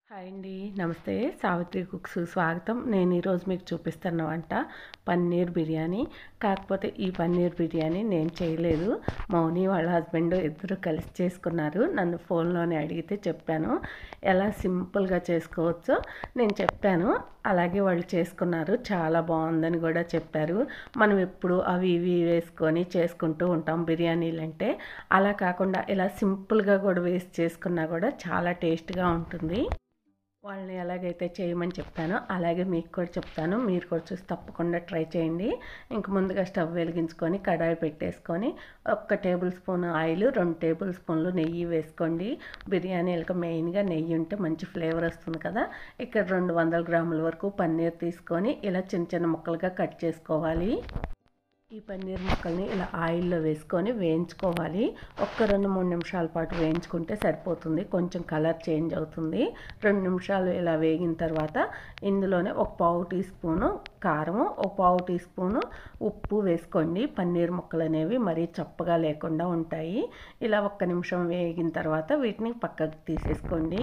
hi అండి నమస్తే Savitri cooks స్వాగతం నేను ఈరోజు మీకు చూపిస్తున్న వంట పన్నీర్ బిర్యానీ కాకపోతే ఈ పన్నీర్ బిర్యానీ నేను చేయలేదు మౌని వాళ్ళ హస్బెండ్ ఇద్దరు కలిసి చేసుకున్నారు నన్ను ఫోన్లోనే అడిగితే చెప్పాను ఎలా సింపుల్గా చేసుకోవచ్చో నేను చెప్పాను అలాగే వాళ్ళు చేసుకున్నారు చాలా బాగుందని కూడా చెప్పారు మనం ఎప్పుడు అవి ఇవి వేసుకొని చేసుకుంటూ ఉంటాం బిర్యానీలు అంటే అలా కాకుండా ఇలా సింపుల్గా కూడా వేసి చేసుకున్నా కూడా చాలా టేస్ట్గా ఉంటుంది వాళ్ళని ఎలాగైతే చేయమని చెప్పానో అలాగే మీకు కూడా చెప్తాను మీరు కూడా చూసి తప్పకుండా ట్రై చేయండి ఇంక ముందుగా స్టవ్ వెలిగించుకొని కడాయి పెట్టేసుకొని ఒక్క టేబుల్ స్పూన్ ఆయిల్ రెండు టేబుల్ స్పూన్లు నెయ్యి వేసుకోండి బిర్యానీలకు మెయిన్గా నెయ్యి ఉంటే మంచి ఫ్లేవర్ వస్తుంది కదా ఇక్కడ రెండు వందల గ్రాముల వరకు పన్నీర్ తీసుకొని ఇలా చిన్న చిన్న ముక్కలుగా కట్ చేసుకోవాలి ఈ పన్నీర్ ముక్కల్ని ఇలా ఆయిల్లో వేసుకొని వేయించుకోవాలి ఒక్క రెండు మూడు నిమిషాల పాటు వేయించుకుంటే సరిపోతుంది కొంచెం కలర్ చేంజ్ అవుతుంది రెండు నిమిషాలు ఇలా వేగిన తర్వాత ఇందులోనే ఒక పావు టీ స్పూను కారము ఒక పావు టీ స్పూను ఉప్పు వేసుకోండి పన్నీర్ ముక్కలు అనేవి మరీ చప్పగా లేకుండా ఉంటాయి ఇలా ఒక్క నిమిషం వేగిన తర్వాత వీటిని పక్కకు తీసేసుకోండి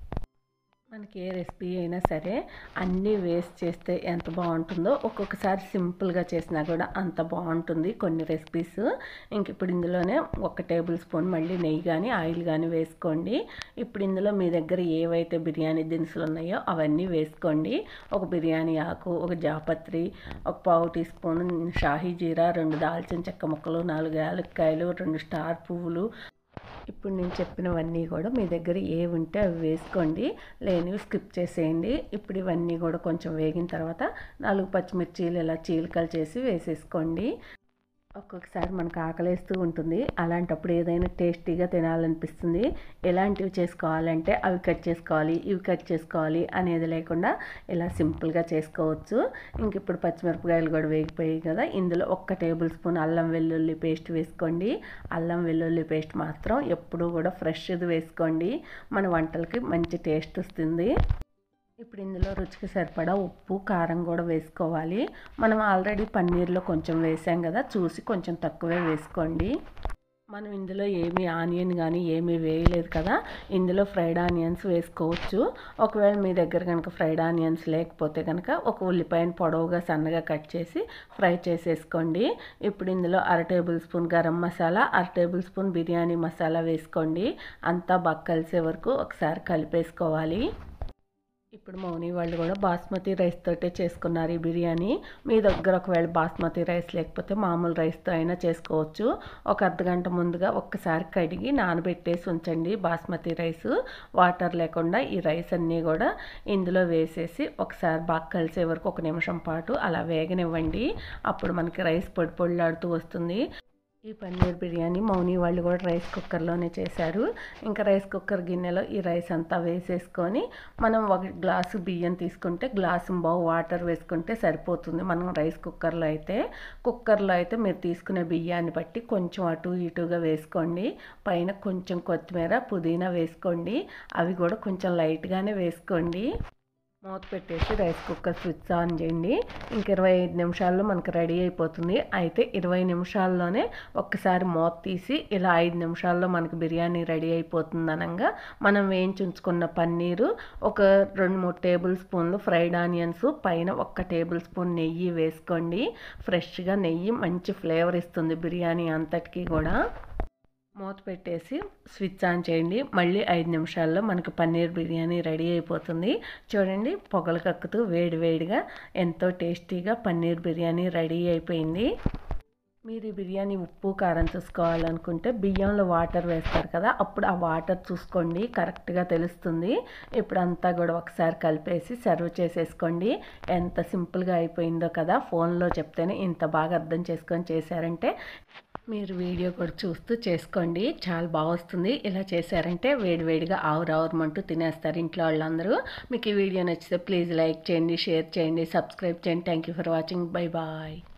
మనకి ఏ రెసిపీ అయినా సరే అన్నీ వేస్ట్ చేస్తే ఎంత బాగుంటుందో ఒక్కొక్కసారి సింపుల్గా చేసినా కూడా అంత బాగుంటుంది కొన్ని రెసిపీస్ ఇంక ఇప్పుడు ఇందులోనే ఒక టేబుల్ స్పూన్ మళ్ళీ నెయ్యి కానీ ఆయిల్ కానీ వేసుకోండి ఇప్పుడు ఇందులో మీ దగ్గర ఏవైతే బిర్యానీ దినుసులు ఉన్నాయో అవన్నీ వేసుకోండి ఒక బిర్యానీ ఆకు ఒక జాపత్రి ఒక పావు టీ స్పూన్ షాహీ జీరా రెండు దాల్చిన చెక్క ముక్కలు నాలుగు యాలక్కాయలు రెండు స్టార్ పువ్వులు ఇప్పుడు నేను చెప్పినవన్నీ కూడా మీ దగ్గర ఏ ఉంటే అవి వేసుకోండి లేనివి స్కిప్ చేసేయండి ఇప్పుడు ఇవన్నీ కూడా కొంచెం వేగిన తర్వాత నాలుగు పచ్చిమిర్చీలు ఇలా చీలికలు చేసి వేసేసుకోండి ఒక్కొక్కసారి మనకు ఆకలేస్తూ ఉంటుంది అలాంటప్పుడు ఏదైనా టేస్టీగా తినాలనిపిస్తుంది ఎలాంటివి చేసుకోవాలంటే అవి కట్ చేసుకోవాలి ఇవి కట్ చేసుకోవాలి అనేది లేకుండా ఇలా సింపుల్గా చేసుకోవచ్చు ఇంక ఇప్పుడు పచ్చిమిరపకాయలు కూడా వేగిపోయాయి కదా ఇందులో ఒక్క టేబుల్ స్పూన్ అల్లం వెల్లుల్లి పేస్ట్ వేసుకోండి అల్లం వెల్లుల్లి పేస్ట్ మాత్రం ఎప్పుడూ కూడా ఫ్రెష్ది వేసుకోండి మన వంటలకి మంచి టేస్ట్ వస్తుంది ఇప్పుడు ఇందులో రుచికి సరిపడా ఉప్పు కారం కూడా వేసుకోవాలి మనం ఆల్రెడీ పన్నీర్లో కొంచెం వేసాం కదా చూసి కొంచెం తక్కువే వేసుకోండి మనం ఇందులో ఏమి ఆనియన్ కానీ ఏమీ వేయలేదు కదా ఇందులో ఫ్రైడ్ ఆనియన్స్ వేసుకోవచ్చు ఒకవేళ మీ దగ్గర కనుక ఫ్రైడ్ ఆనియన్స్ లేకపోతే కనుక ఒక ఉల్లిపాయను పొడవుగా సన్నగా కట్ చేసి ఫ్రై చేసేసుకోండి ఇప్పుడు ఇందులో అర టేబుల్ స్పూన్ గరం మసాలా అర టేబుల్ స్పూన్ బిర్యానీ మసాలా వేసుకోండి అంతా బాగా కలిసే వరకు ఒకసారి కలిపేసుకోవాలి ఇప్పుడు మౌని వాళ్ళు కూడా బాస్మతి రైస్ తోటే చేసుకున్నారు ఈ బిర్యానీ మీ దగ్గర ఒకవేళ బాస్మతి రైస్ లేకపోతే మామూలు రైస్తో అయినా చేసుకోవచ్చు ఒక అర్ధగంట ముందుగా ఒక్కసారి కడిగి నానబెట్టేసి ఉంచండి బాస్మతి రైస్ వాటర్ లేకుండా ఈ రైస్ అన్నీ కూడా ఇందులో వేసేసి ఒకసారి బాగా కలిసే వరకు ఒక నిమిషం పాటు అలా వేగనివ్వండి అప్పుడు మనకి రైస్ పొడి పొడిలాడుతూ వస్తుంది ఈ పన్నీర్ బిర్యానీ మౌని వాళ్ళు కూడా రైస్ కుక్కర్లోనే చేశారు ఇంకా రైస్ కుక్కర్ గిన్నెలో ఈ రైస్ అంతా వేసేసుకొని మనం ఒక గ్లాసు బియ్యం తీసుకుంటే గ్లాసు బావు వాటర్ వేసుకుంటే సరిపోతుంది మనం రైస్ కుక్కర్లో అయితే కుక్కర్లో అయితే మీరు తీసుకునే బియ్యాన్ని బట్టి కొంచెం అటు ఇటుగా వేసుకోండి పైన కొంచెం కొత్తిమీర పుదీనా వేసుకోండి అవి కూడా కొంచెం లైట్గానే వేసుకోండి మూత పెట్టేసి రైస్ కుక్కర్ స్విచ్ ఆన్ చేయండి ఇంక ఇరవై ఐదు నిమిషాల్లో మనకు రెడీ అయిపోతుంది అయితే ఇరవై నిమిషాల్లోనే ఒక్కసారి మూత తీసి ఇలా ఐదు నిమిషాల్లో మనకు బిర్యానీ రెడీ అయిపోతుంది అనగా మనం వేయించి ఉంచుకున్న పన్నీరు ఒక రెండు మూడు టేబుల్ స్పూన్లు ఫ్రైడ్ ఆనియన్స్ పైన ఒక్క టేబుల్ స్పూన్ నెయ్యి వేసుకోండి ఫ్రెష్గా నెయ్యి మంచి ఫ్లేవర్ ఇస్తుంది బిర్యానీ అంతటికీ కూడా మూత పెట్టేసి స్విచ్ ఆన్ చేయండి మళ్ళీ ఐదు నిమిషాల్లో మనకు పన్నీర్ బిర్యానీ రెడీ అయిపోతుంది చూడండి పొగలు కక్కుతూ వేడి వేడిగా ఎంతో టేస్టీగా పన్నీర్ బిర్యానీ రెడీ అయిపోయింది మీరు ఈ బిర్యానీ ఉప్పు కారం చూసుకోవాలనుకుంటే బియ్యంలో వాటర్ వేస్తారు కదా అప్పుడు ఆ వాటర్ చూసుకోండి కరెక్ట్గా తెలుస్తుంది ఇప్పుడు అంతా కూడా ఒకసారి కలిపేసి సర్వ్ చేసేసుకోండి ఎంత సింపుల్గా అయిపోయిందో కదా ఫోన్లో చెప్తేనే ఇంత బాగా అర్థం చేసుకొని చేశారంటే మీరు వీడియో కూడా చూస్తూ చేసుకోండి చాలా బాగా వస్తుంది ఇలా చేశారంటే వేడివేడిగా ఆవురావురమంటూ తినేస్తారు ఇంట్లో వాళ్ళందరూ మీకు ఈ వీడియో నచ్చితే ప్లీజ్ లైక్ చేయండి షేర్ చేయండి సబ్స్క్రైబ్ చేయండి thank you for watching bye bye